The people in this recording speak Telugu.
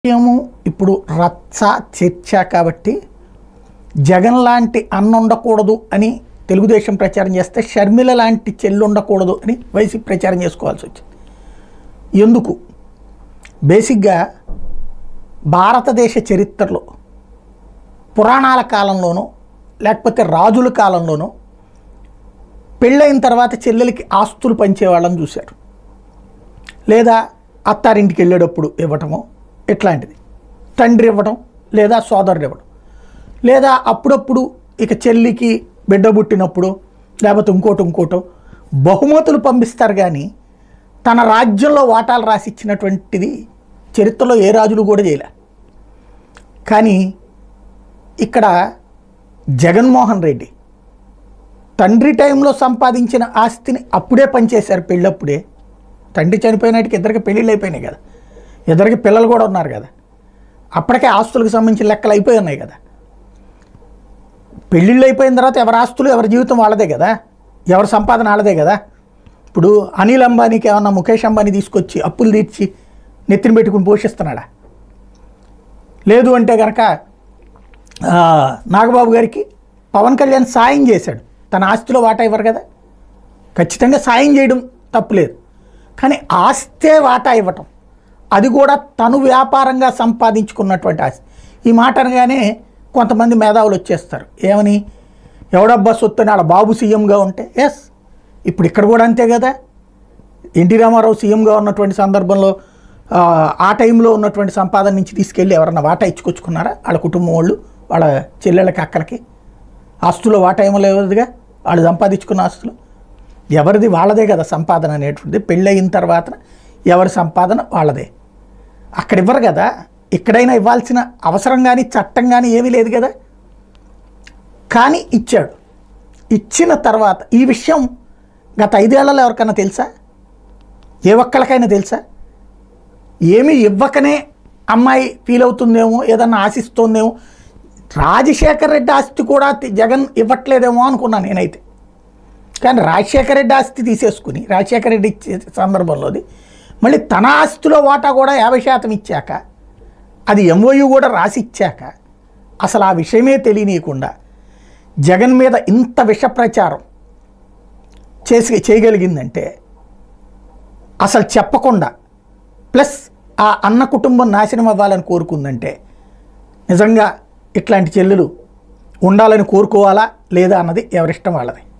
విషయము ఇప్పుడు రచ్చ చర్చ కాబట్టి జగన్ లాంటి అన్న ఉండకూడదు అని తెలుగుదేశం ప్రచారం చేస్తే షర్మిల లాంటి చెల్లి ఉండకూడదు అని వైసీపీ ప్రచారం చేసుకోవాల్సి వచ్చింది ఎందుకు బేసిక్గా భారతదేశ చరిత్రలో పురాణాల కాలంలోనూ లేకపోతే రాజుల కాలంలోనూ పెళ్ళైన తర్వాత చెల్లెలకి ఆస్తులు పంచేవాళ్ళని చూశారు లేదా అత్తారింటికి వెళ్ళేటప్పుడు ఇవ్వటము ఇట్లాంటిది తండ్రి ఇవ్వటం లేదా సోదరుడు ఇవ్వడం లేదా అప్పుడప్పుడు ఇక చెల్లికి బిడ్డ పుట్టినప్పుడు లేకపోతే ఇంకోటి ఇంకోటో బహుమతులు పంపిస్తారు కానీ తన రాజ్యంలో వాటాలు రాసి ఇచ్చినటువంటిది చరిత్రలో ఏ రాజులు కూడా చేయలే కానీ ఇక్కడ జగన్మోహన్ రెడ్డి తండ్రి టైంలో సంపాదించిన ఆస్తిని అప్పుడే పనిచేశారు పెళ్ళప్పుడే తండ్రి చనిపోయినట్టుకి ఇద్దరికి పెళ్ళిళ్ళు అయిపోయినాయి కదా ఇద్దరికి పిల్లలు కూడా ఉన్నారు కదా అప్పటికే ఆస్తులకు సంబంధించిన లెక్కలు అయిపోయి ఉన్నాయి కదా పెళ్ళిళ్ళు అయిపోయిన తర్వాత ఎవరి ఆస్తులు ఎవరి జీవితం వాళ్ళదే కదా ఎవరి సంపాదన వాళ్ళదే కదా ఇప్పుడు అనిల్ అంబానీకి ఏమన్నా ముఖేష్ అంబానీ తీసుకొచ్చి అప్పులు తీర్చి నెత్తిన పెట్టుకుని పోషిస్తున్నాడా లేదు అంటే కనుక ఆ, నాగబాబు గారికి పవన్ కళ్యాణ్ సాయం చేశాడు తన ఆస్తిలో వాటా ఇవ్వరు కదా ఖచ్చితంగా సాయం చేయడం తప్పులేదు కానీ ఆస్తే వాటా ఇవ్వటం అది కూడా తను వ్యాపారంగా సంపాదించుకున్నటువంటి ఆస్తి ఈ మాట అనగానే కొంతమంది మేధావులు వచ్చేస్తారు ఏమని ఎవడబ్బా సొత్తు అని వాళ్ళ బాబు సీఎంగా ఉంటే ఎస్ ఇప్పుడు ఇక్కడ కూడా అంతే కదా ఎన్టీ రామారావు సీఎంగా ఉన్నటువంటి సందర్భంలో ఆ, ఆ టైంలో ఉన్నటువంటి సంపాదన నుంచి తీసుకెళ్ళి ఎవరన్నా వాటా ఇచ్చుకొచ్చుకున్నారా వాళ్ళ కుటుంబం వాళ్ళు వాళ్ళ చెల్లెళ్ళకి అక్కలకి ఆస్తులో వాటా ఏమో లేదుగా వాళ్ళు సంపాదించుకున్న ఆస్తులు ఎవరిది వాళ్ళదే కదా సంపాదన అనేటువంటిది పెళ్ళయిన తర్వాత ఎవరి సంపాదన వాళ్ళదే అక్కడ ఇవ్వరు కదా ఎక్కడైనా ఇవ్వాల్సిన అవసరం కానీ చట్టం కానీ ఏమీ లేదు కదా కానీ ఇచ్చాడు ఇచ్చిన తర్వాత ఈ విషయం గత ఐదేళ్లలో ఎవరికైనా తెలుసా ఏ ఒక్కరికైనా తెలుసా ఏమీ ఇవ్వకనే అమ్మాయి ఫీల్ అవుతుందేమో ఏదన్నా ఆశిస్తోందేమో రాజశేఖర రెడ్డి ఆస్తి కూడా తి- జగన్ ఇవ్వట్లేదేమో అనుకున్నాను నేనైతే కానీ రాజశేఖర రెడ్డి ఆస్తి తీసేసుకుని రాజశేఖర రెడ్డి ఇచ్చే సందర్భంలోది మళ్ళీ తన ఆస్తిలో వాటా కూడా యాభై శాతం ఇచ్చాక అది ఎంఓయూ కూడా రాసి ఇచ్చాక అసలు ఆ విషయమే తెలియనీయకుండా జగన్ మీద ఇంత విష ప్రచారం చేసి చేయగలిగిందంటే అసలు చెప్పకుండా ప్లస్ ఆ అన్న కుటుంబం నాశనం అవ్వాలని కోరుకుందంటే నిజంగా ఇట్లాంటి చెల్లెలు ఉండాలని కోరుకోవాలా లేదా అన్నది ఎవరిష్టం వాళ్ళది